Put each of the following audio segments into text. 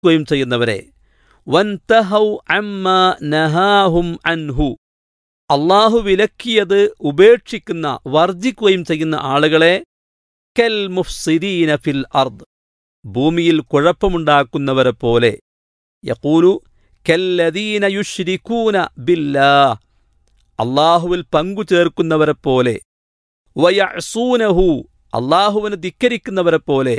വർജിക്കുകയും ചെയ്യുന്നവരെ വൻതഹൗ അമ്മ നഹാഹും അൻഹു അള്ളാഹു വിലക്കിയത് ഉപേക്ഷിക്കുന്ന വർജിക്കുകയും ചെയ്യുന്ന ആളുകളെ കെൽ മുഫ്സിദീന ഫിൽ അർദ് ഭൂമിയിൽ കുഴപ്പമുണ്ടാക്കുന്നവരെ പോലെ യക്കൂലു കെല്ലദീന യുഷ്രിക്കൂന ബില്ലാ അള്ളാഹുവിൽ പങ്കു ചേർക്കുന്നവരെ പോലെ വയസൂനഹു അള്ളാഹുവിനെ ധിക്കരിക്കുന്നവരെ പോലെ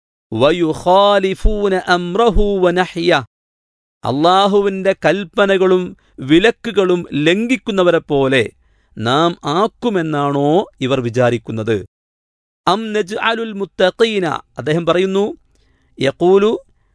വയുഖാലിഫൂന അമ്രഹു വനഹ്യ അള്ളാഹുവിന്റെ കൽപ്പനകളും വിലക്കുകളും ലംഘിക്കുന്നവരെ പോലെ നാം ആക്കുമെന്നാണോ ഇവർ വിചാരിക്കുന്നത് അം നജ് അലുൽ മുത്തഖീന അദ്ദേഹം പറയുന്നു യക്കൂലു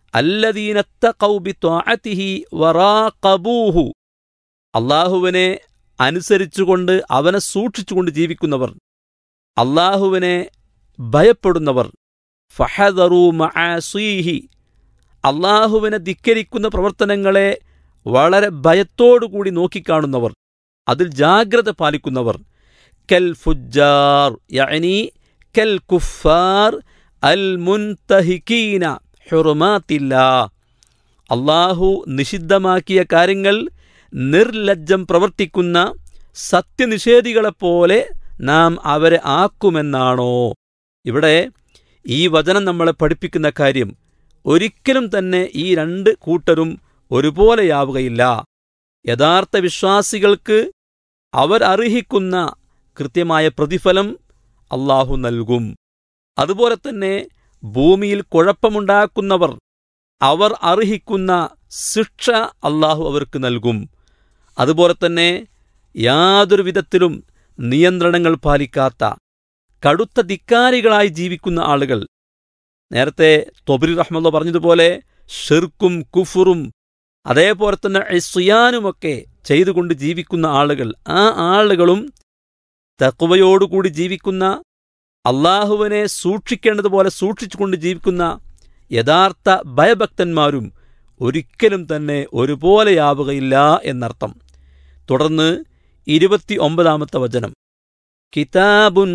അല്ലദീനത്തഖൗബിത്വാഅതിഹി വറാഖബൂഹു അള്ളാഹുവിനെ അനുസരിച്ചുകൊണ്ട് അവനെ സൂക്ഷിച്ചുകൊണ്ട് ജീവിക്കുന്നവർ അള്ളാഹുവിനെ ഭയപ്പെടുന്നവർ ഫഹദറു മആസീഹി അള്ളാഹുവിനെ ധിക്കരിക്കുന്ന പ്രവർത്തനങ്ങളെ വളരെ ഭയത്തോടുകൂടി നോക്കിക്കാണുന്നവർ അതിൽ ജാഗ്രത പാലിക്കുന്നവർ കൽ ഫുജാർ യഅനി കൽ കുഫാർ അൽ മുൻതഹിക്കീന ഹുറുമാത്തില്ലാ അള്ളാഹു നിഷിദ്ധമാക്കിയ കാര്യങ്ങൾ നിർലജ്ജം പ്രവർത്തിക്കുന്ന സത്യനിഷേധികളെപ്പോലെ നാം അവരെ ആക്കുമെന്നാണോ ഇവിടെ ഈ വചനം നമ്മളെ പഠിപ്പിക്കുന്ന കാര്യം ഒരിക്കലും തന്നെ ഈ രണ്ട് കൂട്ടരും ഒരുപോലെയാവുകയില്ല യഥാർത്ഥ വിശ്വാസികൾക്ക് അവർ അർഹിക്കുന്ന കൃത്യമായ പ്രതിഫലം അള്ളാഹു നൽകും അതുപോലെ തന്നെ ഭൂമിയിൽ കുഴപ്പമുണ്ടാക്കുന്നവർ അവർ അർഹിക്കുന്ന ശിക്ഷ അള്ളാഹു അവർക്ക് നൽകും അതുപോലെ തന്നെ യാതൊരു വിധത്തിലും നിയന്ത്രണങ്ങൾ പാലിക്കാത്ത കടുത്ത ധിക്കാരികളായി ജീവിക്കുന്ന ആളുകൾ നേരത്തെ തൊബരി റഹ്മല്ല പറഞ്ഞതുപോലെ ഷിർക്കും കുഫുറും അതേപോലെ തന്നെ ഇസ്യാനുമൊക്കെ ചെയ്തുകൊണ്ട് ജീവിക്കുന്ന ആളുകൾ ആ ആളുകളും തക്കുവയോടുകൂടി ജീവിക്കുന്ന അള്ളാഹുവിനെ സൂക്ഷിക്കേണ്ടതുപോലെ സൂക്ഷിച്ചുകൊണ്ട് ജീവിക്കുന്ന യഥാർത്ഥ ഭയഭക്തന്മാരും ഒരിക്കലും തന്നെ ഒരുപോലെയാവുകയില്ല എന്നർത്ഥം തുടർന്ന് ഇരുപത്തി ഒമ്പതാമത്തെ വചനം കിതാബുൻ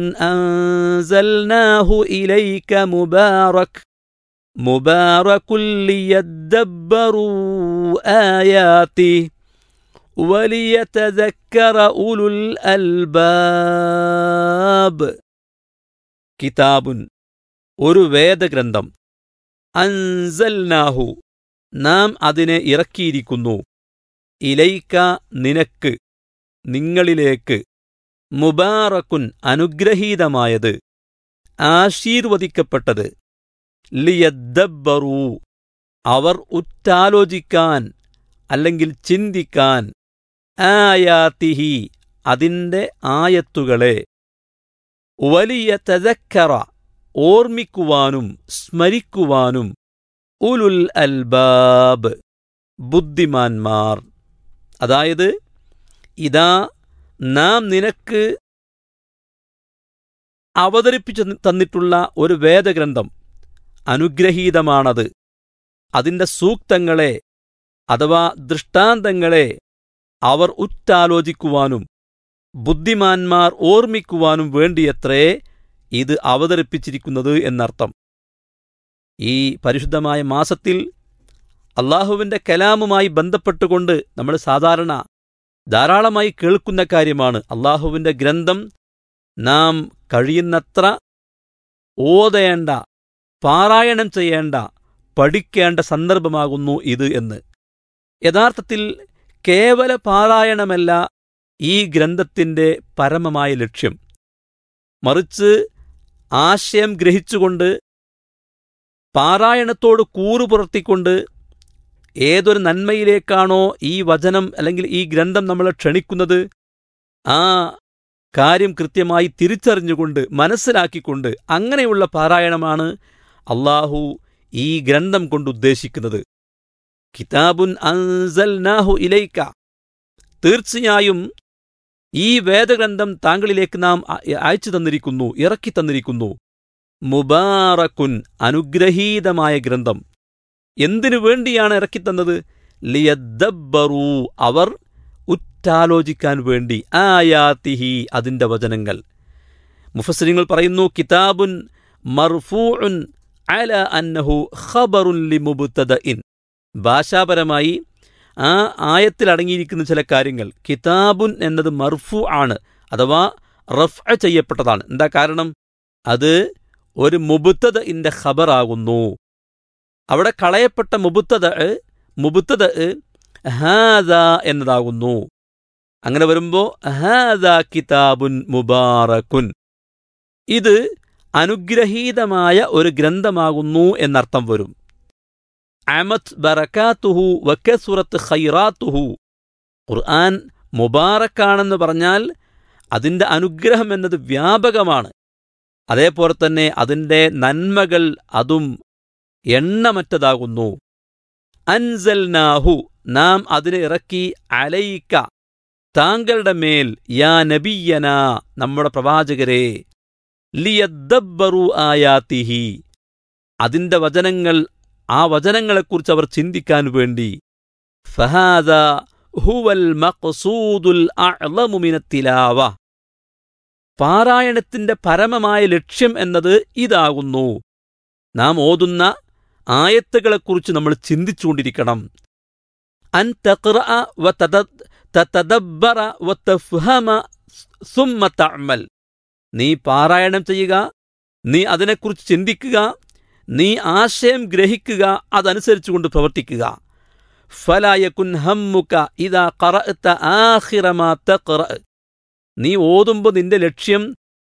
അൻസൽനാഹു ഇലൈക മുബാറക് മുബാറകുൽ ലിയദ്ദബ്ബറൂ ആയാതി വലിയതذكر ഉലുൽ അൽബാബ് കിതാബുൻ ഒരു വേദഗ്രന്ഥം അൻസൽനാഹു നാം അതിനെ ഇറക്കിയിരിക്കുന്നു ഇലൈക്ക നിനക്ക് നിങ്ങളിലേക്ക് മുബാറക്കുൻ അനുഗ്രഹീതമായത് ആശീർവദിക്കപ്പെട്ടത് ലിയദ്ദബ്ബറൂ അവർ ഉറ്റാലോചിക്കാൻ അല്ലെങ്കിൽ ചിന്തിക്കാൻ ആയാത്തിഹി അതിൻ്റെ ആയത്തുകളെ വലിയ തദക്കറ ഓർമ്മിക്കുവാനും സ്മരിക്കുവാനും ഉലുൽ അൽബാബ് ബുദ്ധിമാന്മാർ അതായത് ഇതാ നാം നിനക്ക് അവതരിപ്പിച്ചു തന്നിട്ടുള്ള ഒരു വേദഗ്രന്ഥം അനുഗ്രഹീതമാണത് അതിൻ്റെ സൂക്തങ്ങളെ അഥവാ ദൃഷ്ടാന്തങ്ങളെ അവർ ഉറ്റാലോചിക്കുവാനും ബുദ്ധിമാന്മാർ ഓർമ്മിക്കുവാനും വേണ്ടിയത്രേ ഇത് അവതരിപ്പിച്ചിരിക്കുന്നത് എന്നർത്ഥം ഈ പരിശുദ്ധമായ മാസത്തിൽ അള്ളാഹുവിൻ്റെ കലാമുമായി ബന്ധപ്പെട്ടുകൊണ്ട് നമ്മൾ സാധാരണ ധാരാളമായി കേൾക്കുന്ന കാര്യമാണ് അള്ളാഹുവിൻ്റെ ഗ്രന്ഥം നാം കഴിയുന്നത്ര ഓതേണ്ട പാരായണം ചെയ്യേണ്ട പഠിക്കേണ്ട സന്ദർഭമാകുന്നു ഇത് എന്ന് യഥാർത്ഥത്തിൽ കേവല പാരായണമല്ല ഈ ഗ്രന്ഥത്തിൻ്റെ പരമമായ ലക്ഷ്യം മറിച്ച് ആശയം ഗ്രഹിച്ചുകൊണ്ട് പാരായണത്തോട് കൂറുപുറത്തിക്കൊണ്ട് ഏതൊരു നന്മയിലേക്കാണോ ഈ വചനം അല്ലെങ്കിൽ ഈ ഗ്രന്ഥം നമ്മളെ ക്ഷണിക്കുന്നത് ആ കാര്യം കൃത്യമായി തിരിച്ചറിഞ്ഞുകൊണ്ട് മനസ്സിലാക്കിക്കൊണ്ട് അങ്ങനെയുള്ള പാരായണമാണ് അള്ളാഹു ഈ ഗ്രന്ഥം കൊണ്ട് ഉദ്ദേശിക്കുന്നത് കിതാബുൻ അൻസൽനാഹു ഇലൈക്ക തീർച്ചയായും ഈ വേദഗ്രന്ഥം താങ്കളിലേക്ക് നാം അയച്ചു തന്നിരിക്കുന്നു ഇറക്കി തന്നിരിക്കുന്നു മുബാറക്കുൻ അനുഗ്രഹീതമായ ഗ്രന്ഥം എന്തിനു വേണ്ടിയാണ് ഇറക്കിത്തന്നത് ലിയദ്ദബ്ബറൂ അവർ ഉറ്റാലോചിക്കാൻ വേണ്ടി ആയാത്തിഹി അതിൻ്റെ വചനങ്ങൾ മുഫസ്സരിങ്ങൾ പറയുന്നു കിതാബുൻ മർഫൂഉൻ അല അന്നഹു ഖബറുൻ ലിമുബ്തദഇൻ ഭാഷാപരമായി ആ ആയത്തിൽ അടങ്ങിയിരിക്കുന്ന ചില കാര്യങ്ങൾ കിതാബുൻ എന്നത് മർഫു ആണ് അഥവാ റഫ് ചെയ്യപ്പെട്ടതാണ് എന്താ കാരണം അത് ഒരു മുബുത്തത് ഇൻ്റെ ഖബറാകുന്നു അവിടെ കളയപ്പെട്ട മുബുത്തത് മുബുത്തത് ഹാദ എന്നതാകുന്നു അങ്ങനെ വരുമ്പോൾ ഹാദ കിതാബുൻ മുബാറക്കുൻ ഇത് അനുഗ്രഹീതമായ ഒരു ഗ്രന്ഥമാകുന്നു എന്നർത്ഥം വരും അമത് ബറക്കാത്തുഹു വക്കസുറത്ത് ഖൈറാത്തുഹു ഖുർആൻ മുബാറക്കാണെന്ന് പറഞ്ഞാൽ അതിൻ്റെ അനുഗ്രഹം എന്നത് വ്യാപകമാണ് അതേപോലെ തന്നെ അതിൻ്റെ നന്മകൾ അതും എണ്ണമറ്റതാകുന്നു അൻസൽനാഹു നാം അതിനെ ഇറക്കി അലയിക്ക താങ്കളുടെ മേൽ യാ നബിയന നമ്മുടെ പ്രവാചകരെ ലിയദ്ദബ്ബറു ആയാത്തിഹി അതിൻ്റെ വചനങ്ങൾ ആ വചനങ്ങളെക്കുറിച്ച് അവർ ചിന്തിക്കാൻ വേണ്ടി ഫഹാദ ഹുവൽ മഖ്സൂദുൽ അഅ്ലമു മിനത്തിലാവ പാരായണത്തിന്റെ പരമമായ ലക്ഷ്യം എന്നത് ഇതാകുന്നു നാം ഓതുന്ന ആയത്തുകളെക്കുറിച്ച് നമ്മൾ ചിന്തിച്ചുകൊണ്ടിരിക്കണം അൻ തഖ്റഅ വ തതദ്ബറ വ തഫ്ഹമ സുമ്മ തഅമൽ നീ പാരായണം ചെയ്യുക നീ അതിനെക്കുറിച്ച് ചിന്തിക്കുക നീ ആശയം ഗ്രഹിക്കുക അതനുസരിച്ചുകൊണ്ട് പ്രവർത്തിക്കുക ഫലായക്കുൻ ഹമ്മുക ഇതാ ഖറഅത ആഖിറമാ തഖ്റ നീ ഓതുമ്പോൾ നിന്റെ ലക്ഷ്യം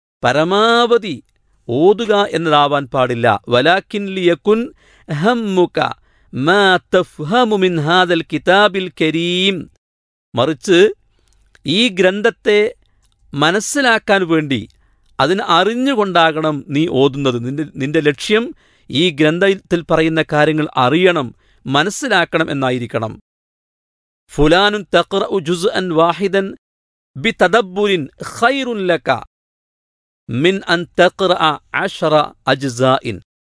പരമാവധി ഓതുക എന്നതാവാൻ പാടില്ല വലാക്കിൻ ലിയക്കുൻ ഹമ്മുക മാ തഫ്ഹമു മിൻ ഹാദൽ കിതാബിൽ കരീം മറിച്ച് ഈ ഗ്രന്ഥത്തെ മനസ്സിലാക്കാൻ വേണ്ടി അതിന് അറിഞ്ഞുകൊണ്ടാകണം നീ ഓതുന്നത് നിന്റെ നിന്റെ ലക്ഷ്യം ഈ ഗ്രന്ഥത്തിൽ പറയുന്ന കാര്യങ്ങൾ അറിയണം മനസ്സിലാക്കണം എന്നായിരിക്കണം ഫുലാനുൻ തഖ്റ ജുസ് അൻ വാഹിദൻ ബി തദബ്ബുരിൻ ഖൈറുൻ ലക മിൻ അൻ തഖ്റ അഷറ അജ്സാഇൻ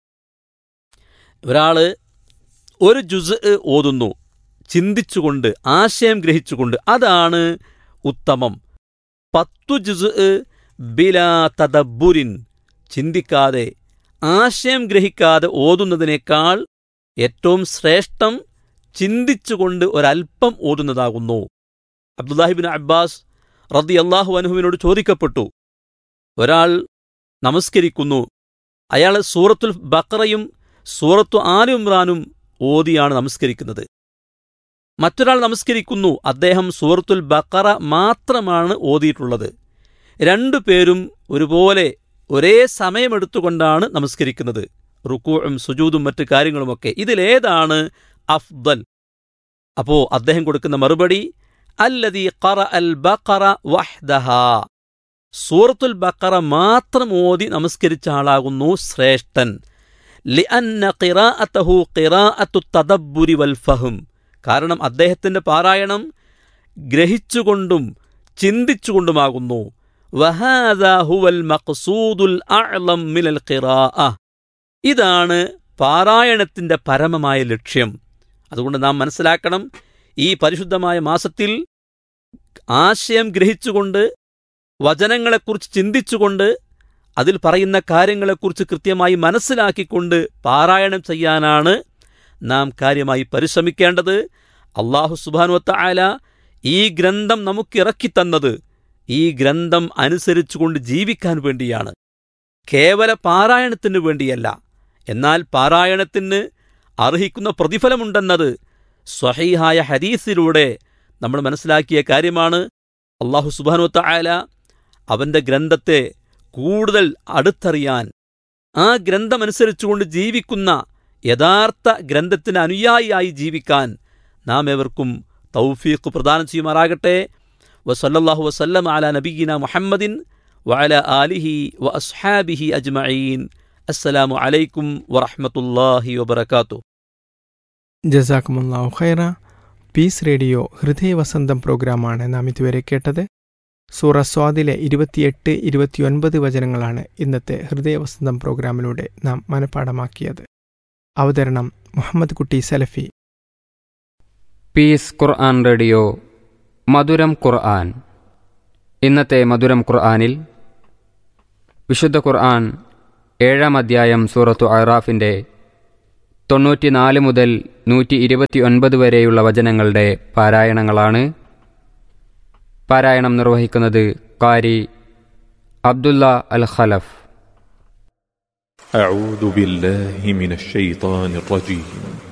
ഒരാള് ഒരു ജുസ് ഓതുന്നു ചിന്തിച്ചുകൊണ്ട് ആശയം ഗ്രഹിച്ചുകൊണ്ട് അതാണ് ഉത്തമം പത്തു ജുസ് ബിലാ തദബ്ബുരിൻ ചിന്തിക്കാതെ ആശയം ഗ്രഹിക്കാതെ ഓതുന്നതിനേക്കാൾ ഏറ്റവും ശ്രേഷ്ഠം ചിന്തിച്ചുകൊണ്ട് ഒരൽപ്പം ഓതുന്നതാകുന്നു അബ്ദുല്ലാഹിബിൻ അബ്ബാസ് റദ്ദി അള്ളാഹു അനുഹുവിനോട് ചോദിക്കപ്പെട്ടു ഒരാൾ നമസ്കരിക്കുന്നു അയാൾ സൂറത്തുൽ ബക്കറയും സൂറത്തു ആലു ഇമ്രാനും ഓതിയാണ് നമസ്കരിക്കുന്നത് മറ്റൊരാൾ നമസ്കരിക്കുന്നു അദ്ദേഹം സൂറത്തുൽ ബക്കറ മാത്രമാണ് ഓതിയിട്ടുള്ളത് രണ്ടുപേരും ഒരുപോലെ ഒരേ സമയമെടുത്തുകൊണ്ടാണ് നമസ്കരിക്കുന്നത് റുക്കൂഴും സുജൂതും മറ്റു കാര്യങ്ങളുമൊക്കെ ഇതിലേതാണ് അഫ്ദൽ അപ്പോ അദ്ദേഹം കൊടുക്കുന്ന മറുപടി അല്ലതി ഖറ അൽ ബഖറ വഹ്ദഹ സൂറത്തുൽ ബക്കറ മാത്രം ഓതി നമസ്കരിച്ച ആളാകുന്നു ശ്രേഷ്ഠൻ ലിഅന്ന ഖിറാഅത്തഹു ഖിറാഅത്തു തദബ്ബുരി വൽ ഫഹം കാരണം അദ്ദേഹത്തിന്റെ പാരായണം ഗ്രഹിച്ചുകൊണ്ടും ചിന്തിച്ചുകൊണ്ടുമാകുന്നു വഹാദ ഹുവൽ മഖ്സൂദുൽ അഅ്ലം മിനൽ ഖിറാഅ ഇതാണ് പാരായണത്തിന്റെ പരമമായ ലക്ഷ്യം അതുകൊണ്ട് നാം മനസ്സിലാക്കണം ഈ പരിശുദ്ധമായ മാസത്തിൽ ആശയം ഗ്രഹിച്ചുകൊണ്ട് വചനങ്ങളെക്കുറിച്ച് ചിന്തിച്ചുകൊണ്ട് അതിൽ പറയുന്ന കാര്യങ്ങളെക്കുറിച്ച് കൃത്യമായി മനസ്സിലാക്കിക്കൊണ്ട് പാരായണം ചെയ്യാനാണ് നാം കാര്യമായി പരിശ്രമിക്കേണ്ടത് അള്ളാഹു സുബാനുവത്ത ആല ഈ ഗ്രന്ഥം നമുക്കിറക്കിത്തന്നത് ഈ ഗ്രന്ഥം അനുസരിച്ചുകൊണ്ട് ജീവിക്കാൻ വേണ്ടിയാണ് കേവല പാരായണത്തിന് വേണ്ടിയല്ല എന്നാൽ പാരായണത്തിന് അർഹിക്കുന്ന പ്രതിഫലമുണ്ടെന്നത് സ്വഹീഹായ ഹദീസിലൂടെ നമ്മൾ മനസ്സിലാക്കിയ കാര്യമാണ് അള്ളാഹു സുബാനുവത്ത ആല അവന്റെ ഗ്രന്ഥത്തെ കൂടുതൽ അടുത്തറിയാൻ ആ ഗ്രന്ഥമനുസരിച്ചുകൊണ്ട് ജീവിക്കുന്ന യഥാർത്ഥ ഗ്രന്ഥത്തിന് അനുയായിയായി ജീവിക്കാൻ നാം ഏവർക്കും തൗഫീഖ് പ്രദാനം ചെയ്യുമാറാകട്ടെ വസല്ലല്ലാഹു വസല്ലം അല നബീന മുഹമ്മദിൻ വഅല ആലിഹി വ അസ്ഹാബിഹി അജ്മഈൻ അസ്സലാമു അലൈക്കും വറഹ്മത്തുള്ളാഹി വബറകാതുഹു ജസാക്കുമുല്ലാഹു ഖൈറ പീസ് റേഡിയോ ഹൃദയവസന്തം പ്രോഗ്രാമാണ് നാം ഇതുവരെ കേട്ടത് സൂറ സ്വാദിലെ ഇരുപത്തിയെട്ട് ഇരുപത്തിയൊൻപത് വചനങ്ങളാണ് ഇന്നത്തെ ഹൃദയവസന്തം പ്രോഗ്രാമിലൂടെ നാം മനഃപ്പാടമാക്കിയത് അവതരണം മുഹമ്മദ് കുട്ടി സലഫി പീസ് ഖുർആൻ റേഡിയോ മധുരം ഖുർആൻ ഇന്നത്തെ മധുരം ഖുർആനിൽ വിശുദ്ധ ഖുർആൻ ഏഴാം അധ്യായം സൂറത്തു അറാഫിൻ്റെ തൊണ്ണൂറ്റിനാല് മുതൽ നൂറ്റി ഇരുപത്തി ഒൻപത് വരെയുള്ള വചനങ്ങളുടെ പാരായണങ്ങളാണ് പാരായണം നിർവഹിക്കുന്നത് കാരി അബ്ദുല്ല അൽ ഖലഫ് أعوذ بالله من الشيطان الرجيم